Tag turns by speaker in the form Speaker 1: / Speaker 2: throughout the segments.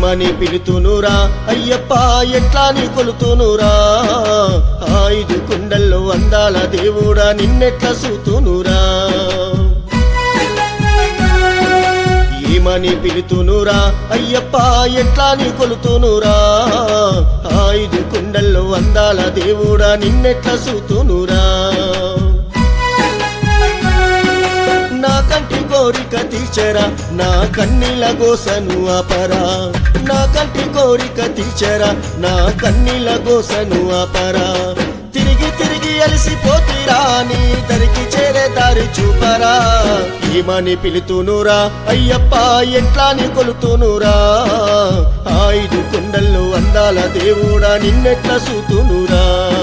Speaker 1: ఏమని పిలుతునురా అయ్యప్ప ఎట్లా నీ కొలుతునురా ఐదు కుండల్లో అందాల దేవుడా నిన్నెట్లా సూతునురా ఏమని పిలుతునురా అయ్యప్ప ఎట్లా నీ కొలుతునురా ఐదు కుండల్లో అందాల దేవుడా నిన్నెట్లా సూతునురా నా కంటి కోరిక తీర్చరా నా కన్నీల గోసను అపరా నా కంటి కోరిక తీర్చరా నా కన్నీల గోసను అపరా తిరిగి తిరిగి అలసిపోతిరా నీ దరికి చేరే దారి చూపరా ఏమని పిలుతునురా అయ్యప్ప ఎట్లా నీ కొలుతునురా ఐదు కుండల్లో అందాల దేవుడా నిన్నెట్లా సూతునురా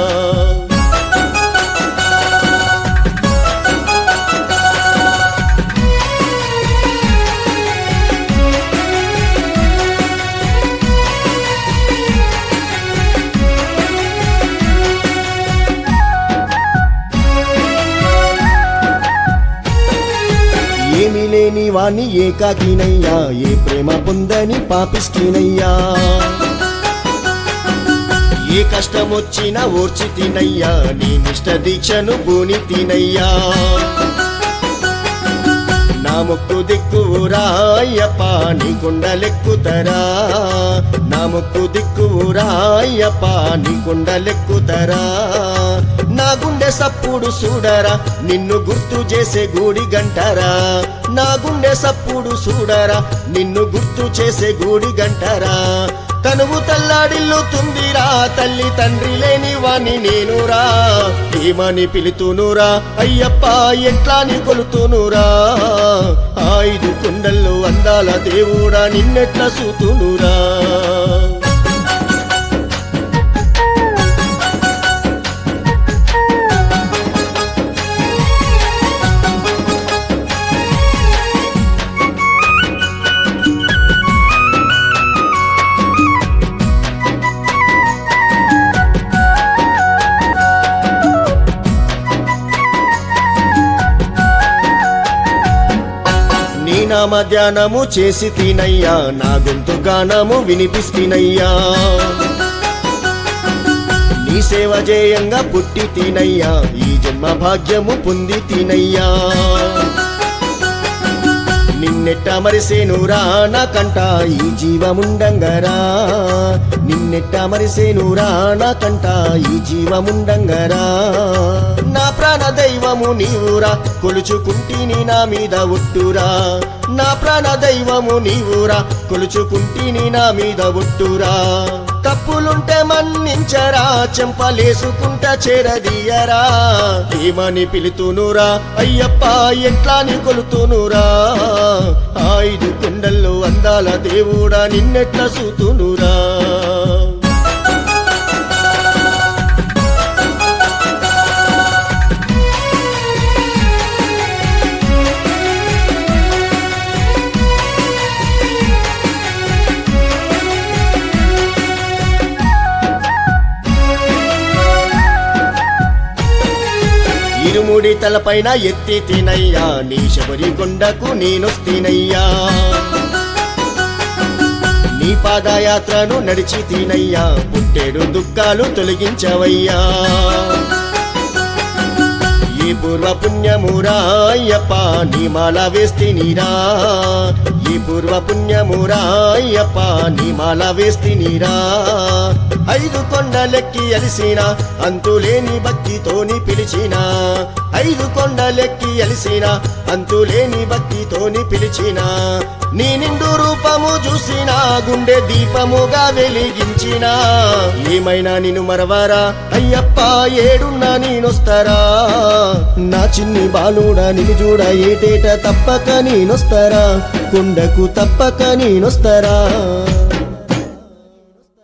Speaker 1: ఏమీ లేని వాణ్ణి ఏకాకినయ్యా ఏ ప్రేమ పొందని పాపిష్టినయ్యా ఏ కష్టం వచ్చినా ఓర్చి తినయ్యా నీ నిష్ట దీక్షను భూని తినయ్యా నా ముక్కు దిక్కువురా అయ్యప్ప నీ కుండలెక్కుతరా నా ముక్కు దిక్కువురా అయ్యప్ప నీ కుండలెక్కుతరా నా గుండె సప్పుడు చూడరా నిన్ను గుర్తు చేసే గూడి గంటరా నా గుండె సప్పుడు చూడరా నిన్ను గుర్తు చేసే గూడి గంటరా తనువు తల్లాడిల్లుతుందిరా తల్లి తండ్రి లేని వాణ్ణి నేనురా ఏమని పిలుతునురా అయ్యప్ప ఎట్లా నీ కొలుతునురా ఐదు కుండల్లో అందాల దేవుడా నిన్నెట్లా సూతునురా నీ నామ ధ్యానము చేసి తినయ్యా నా గొంతు గానము వినిపిస్తున్నయ్యా నీ సేవ జేయంగా పుట్టి తినయ్యా ఈ జన్మ భాగ్యము పొంది తినయ్యా నిన్నెట్ట మరిసేనురా నా కంట ఈ జీవముండంగరా నిన్నెట్ట మరిసేనురా నా కంట ఈ జీవముండంగరా నా ప్రాణ దైవము నీవురా కొలుచుకుంటిని నా మీద ఒట్టురా నా ప్రాణ దైవము నీవురా కొలుచుకుంటిని నా మీద ఒట్టురా తప్పులుంటే మన్నించరా చెంపలేసుకుంట చేరదీయరా ఏమని పిలుతునురా అయ్యప్ప ఎట్లా నీ కొలుతునురా ఐదు కుండల్లో అందాల దేవుడా నిన్నెట్లా సూతునురా ఇరుముడి తలపైన ఎత్తి తినయ్యా నీ శబరి కొండకు నేనొస్తినయ్యా నీ పాదయాత్రను నడిచి తినయ్యా పుట్టేడు దుఃఖాలు తొలగించవయ్యా ఈ పూర్వ పుణ్యమురా అయ్యప్ప నీ మాల వేస్తినిరా ఈ పూర్వ పుణ్యమురా అయ్యప్ప నీ మాల వేస్తినిరా ఐదు కొండలెక్కి అలిసిన అంతులేని భక్తితోని పిలిచిన ఐదు కొండలెక్కి అలిసిన అంతులేని భక్తితోని పిలిచిన నీ నిండు రూపము చూసిన గుండె దీపముగా వెలిగించిన ఏమైనా నిన్ను మరవరా అయ్యప్ప ఏడున్నా నేనొస్తారా నా చిన్ని బాలుడా నిన్ను చూడ ఏటేట తప్పక నేనొస్తారా కొండకు తప్పక నేనొస్తారా